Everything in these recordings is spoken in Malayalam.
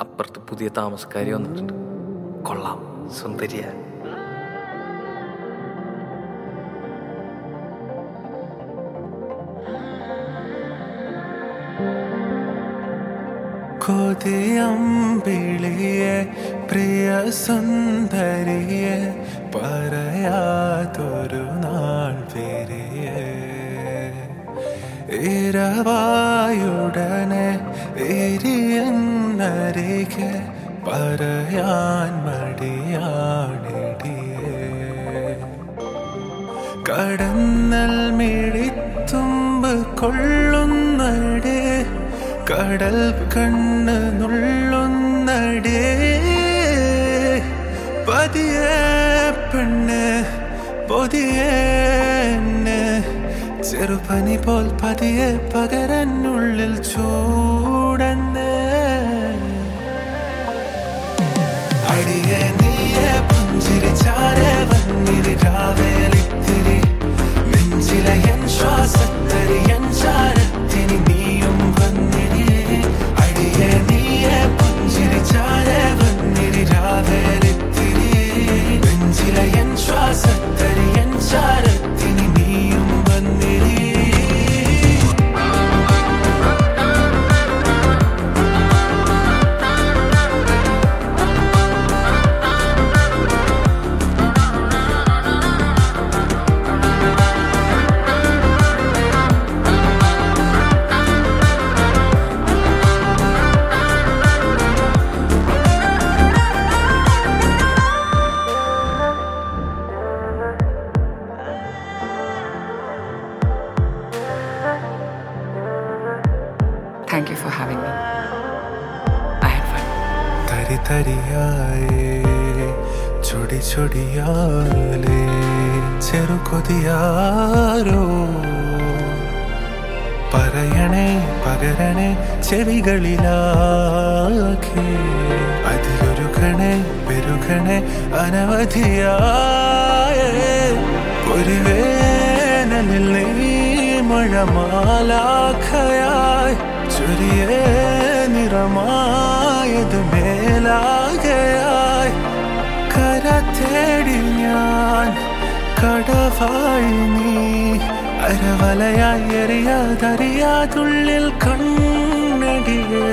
അപ്പുറത്ത് പുതിയ താമസക്കാരി വന്നിട്ടുണ്ട് കൊള്ളാം സുന്ദരിയ കൊതിയമ്പിളിയെ പ്രിയ സുന്ദരിയെ പറയാതൊരു നാൾ വരിയെ ഇരവായുടനെ എരിയെന്നരികെ പറയാൻ മടിയാണിടിയേ കടന്നൽ മിഴിത്തുമ്പ് കൊള്ളുന്നടേ കടൽ കണ്ണ് നുള്ളുന്നടേ പതിയെ പെണ്ണ് പൊതിയെ എന്നെ ചെറുപനി പോൽ പതിയെ പകരനുള്ളിൽ ചൂടന്നേ അടിയെ നീയെ പുഞ്ചിരിച്ചാരെ വന്നിരി രാവേലിത്തിരി നെഞ്ചിലെ എൻ ശ്വാസത്തരി എൻ ചാരത്തിനി നീയും വന്നിരി അടിയെ നീയെ പുഞ്ചിരിച്ചാരെ വന്നിരി രാവേലിത്തിരി നെഞ്ചിലെ എൻ ശ്വാസത്തരി എൻ ചാരത്തിനി നീയും വന്നിരി Thank you for having me. I had fun. തരി തരിയായേ ചൊടി ചൊടിയാലേ ചെറുകൊതിയാരോ പറയണേ പകരണേ ചെവികളിലാകെ അതിലൊരുകണേ പെരുകണേ അനവധിയായേ ഒരു വേനലിൽ നീ മഴമാലാഖയായി ചൊരിയേ നിറമായത് മേലാകയായി കര തേടി ഞാൻ കടവായി നീ അരവലയായി എറിയാതറിയാതുള്ളിൽ കണ്ണടിയേ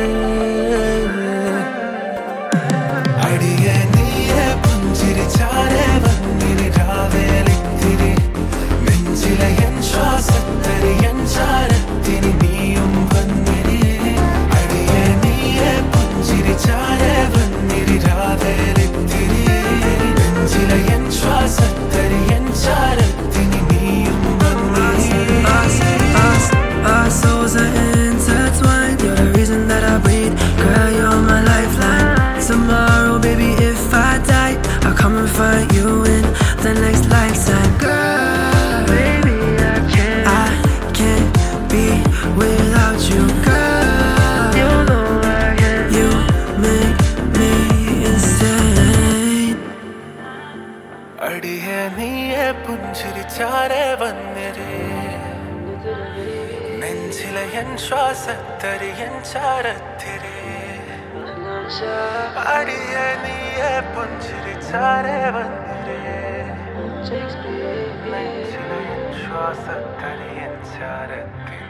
അടിയെ നീയെ പുഞ്ചിരിച്ചാരെ വന്നിരി രാവേലിത്തിരി നെഞ്ചിലെ എൻ ശ്വാസത്തരി എൻ ചാരത്തിനി നീയും വന്നിരി അടിയെ നീയെ പുഞ്ചിരിച്ചാരെ വന്നിരി രാവേലിത്തിരി നെഞ്ചിലെ എൻ ശ്വാസത്തരി എൻ ചാരത്തിനി നീയും വന്നിരി Us, our souls are intertwined. You're the reason that I breathe. Girl, you're my lifeline. Tomorrow, baby, if I die, I'll come and find you in the next lifetime. Girl, baby, I can't. I can't be without you. Girl, you know I can't. You make me insane. അടിയെ നീയെ പുഞ്ചിരിച്ചാരെ വന്നിരേ നെഞ്ചിലെ എൻ ശ്വാസത്തരി എൻ ചാരത്തിരേ അടിയെ നീയെ പുഞ്ചിരിച്ചാരെ വന്നിരേ നെഞ്ചിലെ എൻ ശ്വാസത്തരി എൻ ചാരത്തിരേ